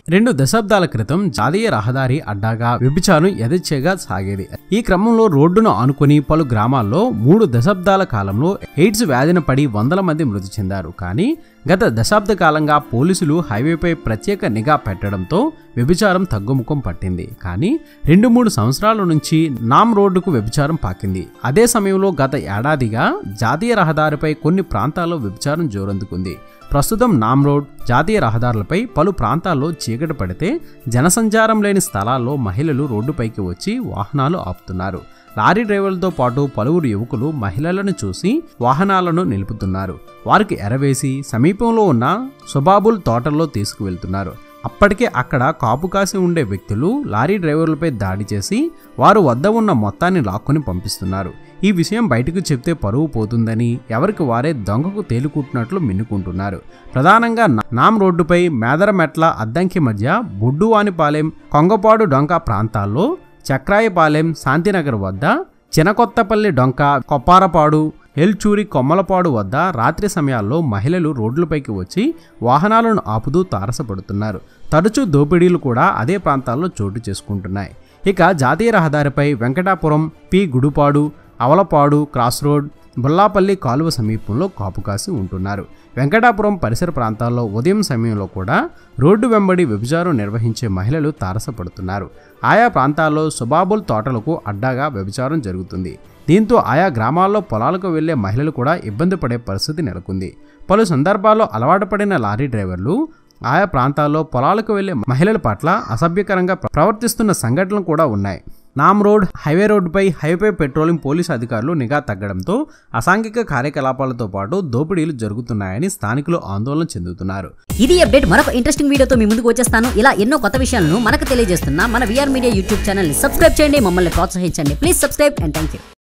రెండు దశాబ్దాల క్రితం జాతీయ రహదారి అడ్డాగా వ్యభిచారం యథేచ్ఛగా సాగేది ఈ క్రమంలో రోడ్డును ఆనుకుని పలు గ్రామాల్లో మూడు దశాబ్దాల కాలంలో ఎయిడ్స్ వ్యాధిన పడి వందల మంది మృతి చెందారు కానీ గత దశాబ్ద కాలంగా పోలీసులు హైవేపై ప్రత్యేక నిఘా పెట్టడంతో వ్యభిచారం తగ్గుముఖం పట్టింది కానీ రెండు మూడు సంవత్సరాల నుంచి నామ్ రోడ్డుకు వ్యభిచారం పాకింది అదే సమయంలో గత ఏడాదిగా జాతీయ రహదారిపై కొన్ని ప్రాంతాల్లో వ్యభిచారం జోరందుకుంది ప్రస్తుతం నామ్ రోడ్ జాతీయ రహదారులపై పలు ప్రాంతాల్లో చీకటి పడితే జనసంచారం లేని స్థలాల్లో మహిళలు రోడ్డుపైకి వచ్చి వాహనాలు ఆపుతున్నారు లారీ డ్రైవర్లతో పాటు పలువురు యువకులు మహిళలను చూసి వాహనాలను నిలుపుతున్నారు వారికి ఎరవేసి సమీపంలో ఉన్న సుబాబుల్ తోటల్లో తీసుకువెళ్తున్నారు అప్పటికే అక్కడ కాపు కాసి ఉండే వ్యక్తులు లారీ డ్రైవర్లపై దాడి చేసి వారు వద్ద ఉన్న మొత్తాన్ని లాక్కొని పంపిస్తున్నారు ఈ విషయం బయటకు చెప్తే పరువు పోతుందని ఎవరికి వారే దొంగకు తేలుకుంటున్నట్లు మిన్నుకుంటున్నారు ప్రధానంగా నామ్ రోడ్డుపై మేదరమెట్ల అద్దంకి మధ్య బొడ్డువానిపాలెం కొంగపాడు డొంక ప్రాంతాల్లో చక్రాయపాలెం శాంతినగర్ వద్ద చినకొత్తపల్లి డొంక కొప్పారపాడు ఎల్చూరి కొమ్మలపాడు వద్ద రాత్రి సమయాల్లో మహిళలు రోడ్లపైకి వచ్చి వాహనాలను ఆపుతూ తారసపడుతున్నారు తరచూ దోపిడీలు కూడా అదే ప్రాంతాల్లో చోటు చేసుకుంటున్నాయి ఇక జాతీయ రహదారిపై Venkatapuram P Gudupadu Avalapadu cross road Bullapalli కాలువ సమీపంలో కాపుకాసి ఉంటున్నారు వెంకటాపురం పరిసర ప్రాంతాల్లో ఉదయం సమయంలో కూడా రోడ్డు వెంబడి వ్యభిచారం నిర్వహించే మహిళలు తారసపడుతున్నారు ఆయా ప్రాంతాల్లో సుబాబుల్ తోటలకు అడ్డాగా వ్యభిచారం జరుగుతుంది దీంతో ఆయా గ్రామాల్లో పొలాలకు వెళ్లే మహిళలు కూడా ఇబ్బంది పడే పరిస్థితి నెలకొంది పలు సందర్భాల్లో అలవాటు పడిన లారీ డ్రైవర్లు ఆయా ప్రాంతాల్లో పొలాలకు వెళ్లే మహిళల పట్ల అసభ్యకరంగా ప్రవర్తిస్తున్న సంఘటనలు కూడా ఉన్నాయి నామ్ రోడ్ హైవే రోడ్డుపై హైవే పెట్రోలింగ్ పోలీసు అధికారులు నిఘా తగ్గడంతో అసాంఘిక కార్యకలాపాలతో పాటు దోపిడీలు జరుగుతున్నాయని స్థానికులు ఆందోళన చెందుతున్నారు ఇది అప్డేట్ మరొక ఇంట్రెస్టింగ్ వీడియోతో మీ ముందుకు వచ్చేస్తాను ఇలా ఎన్నో కొత్త విషయాలను మనకు తెలియజేస్తున్న మన VR media YouTube channel subscribe చేయండి మమ్మల్ని ప్రోత్సహించండి please subscribe and thank you